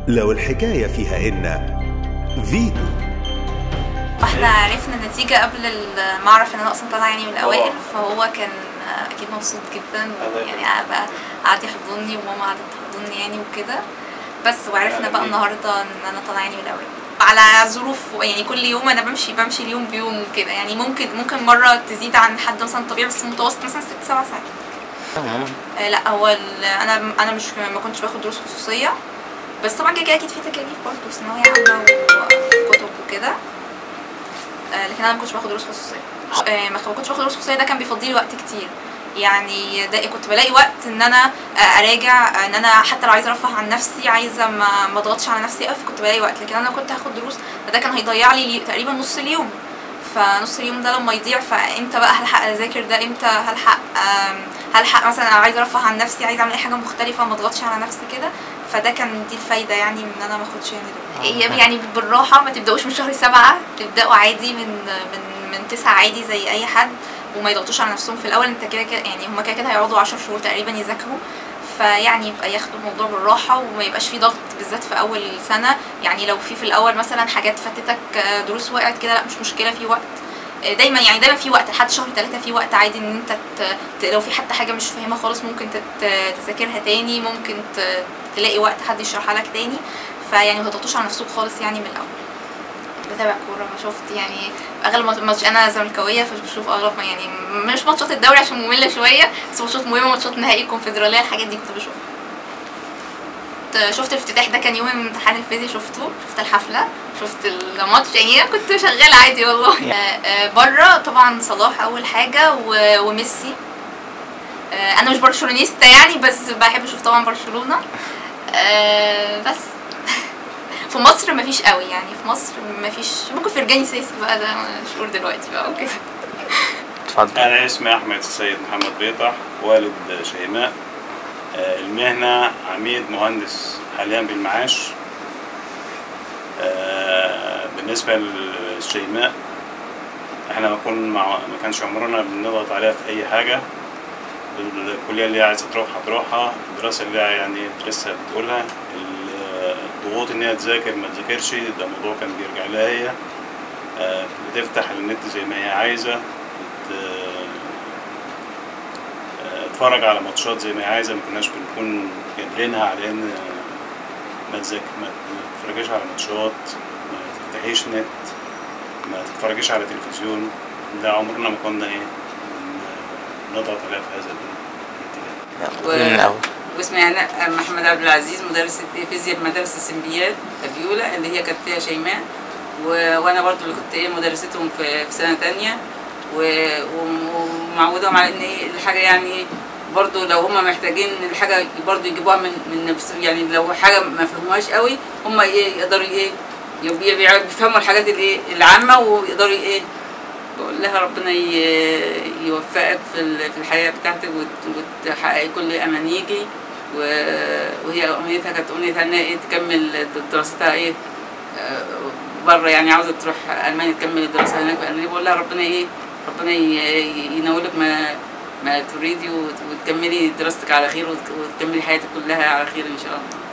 لو الحكاية فيها إن فيتو احنا عرفنا النتيجة قبل ال- ما اعرف ان انا اصلا طالعة يعني من الاوائل فهو كان اكيد مبسوط جدا يعني بقى قعد يحضني وماما قعدت تحضني يعني وكده بس وعرفنا بقى النهارده ان انا طالعة يعني من الاوائل على ظروف يعني كل يوم انا بمشي بمشي اليوم بيوم كده يعني ممكن ممكن مرة تزيد عن حد مثلا طبيعي بس متوسط مثلا ست سبع ساعات آه، لا هو ال- انا انا مش ما كنتش باخد دروس خصوصيه بس طبعا كده كده اكيد في تكاليف برضه ثانويه عامه وكتب وكده آه، لكن انا ما كنتش باخد دروس خصوصيه آه، ما كنتش باخد دروس خصوصيه ده كان بيفضي لي وقت كتير يعني ده كنت بلاقي وقت ان انا آه، اراجع آه، ان انا حتى لو عايزه ارفه عن نفسي عايزه ما ما اضغطش على نفسي قوي كنت بلاقي وقت لكن انا لو كنت هاخد دروس فده كان هيضيع لي لي تقريبا نص اليوم فنص اليوم ده لما يضيع فامتى بقى هلحق اذاكر ده امتى هلحق آم، هلحق مثلا انا عايزه ارفه عن نفسي عايزه اعمل اي حاجه مختلفه ما اضغطش على نفسي كده فده كان دي الفايده يعني من ان انا ما اخدش يعني دول. هي يعني بالراحه ما تبداوش من شهر سبعة تبداوا عادي من من من تسعة عادي زي اي حد وما يضغطوش على نفسهم في الاول انت كده كده يعني هما كده كده هيقعدوا 10 شهور تقريبا يذاكروا فيعني يبقى ياخدوا الموضوع بالراحه وما يبقاش في ضغط بالذات في اول سنه يعني لو في في الاول مثلا حاجات فاتتك آه، دروس وقعت كده لا مش مشكله في وقت آه، دايما يعني دايما في وقت لحد شهر ثلاثة في وقت عادي ان انت ت... ت... لو في حتى حاجه مش فاهمها خالص ممكن تت... تذاكرها تاني ممكن ت... تلاقي وقت حد يشرحها لك تاني فيعني ما تضغطوش على نفسكم خالص يعني من الاول بتابع كوره ما شفت يعني اغلب ماتش- ماتش انا زملكاويه فبشوف اغلب ما يعني مش ماتشات الدوري عشان ممله شويه بس ماتشات مهمه ماتشات نهائي الكونفدراليه الحاجات دي كنت بشوفها كنت- شفت الافتتاح ده كان يوم امتحان الفيزياء شفته شفت الحفله شفت الماتش يعني أنا كنت شغاله عادي والله بره طبعا صلاح اول حاجه و- وميسي آه، انا مش برشلونيستا يعني بس بحب اشوف طبعا برشلونه آه، بس في مصر مفيش قوي يعني في مصر مفيش ممكن فرجاني سيسي بقى ده مشهور دلوقتي بقى وكده اتفضل أنا اسمي أحمد السيد محمد بيطح والد شيماء آه، المهنة عميد مهندس حاليا بالمعاش آه، بالنسبة لشيماء احنا ما كن مع ما كانش عمرنا بنضغط عليها في أي حاجة الكلية اللي هي عايزة تروحها تروحها الدراسة اللي هي يعني لسه بتقولها الضغوط إن هي تذاكر ما تذاكرش ده موضوع كان بيرجع لها هي آه، بتفتح النت زي ما هي عايزة بت- آه، تتفرج على ماتشات زي ما هي عايزة ما كناش بنكون جادلينها على إن ما تذاكر ما تتفرجيش على ماتشات ما تفتحيش نت ما تتفرجيش على تلفزيون ده عمرنا ما كنا إيه بن- نضغط عليها في هذا الاتجاه يلا، من الاول واسمي هناء محمد عبد العزيز مدرسة فيزياء بمدرسة السنبيات الأولى اللي هي كانت فيها شيماء و... وأنا برضو اللي كنت إيه مدرستهم في, في سنة تانية و... وم- ومعودهم على إن إيه الحاجة يعني إيه برضو لو هم محتاجين الحاجة برضو يجيبوها من من نفسهم يعني لو حاجة ما فهموهاش قوي هم إيه يقدروا إيه يبقى- بيع- بيفهموا الحاجات الإيه العامة ويقدروا إيه بقول لها ربنا ي- يوفقك في ال- في الحياة بتاعتك وت- وتحققي كل أمانيكي و- وهي أمنيتها كانت أمنيتها إنها إيه تكمل دراستها إيه بره يعني عاوزة تروح ألمانيا تكمل الدراسة هناك في ألمانيا بقول لها ربنا إيه ربنا ي- ينولك ما ما تريدي وت- وتكملي دراستك على خير وت- وتكملي حياتك كلها على خير إن شاء الله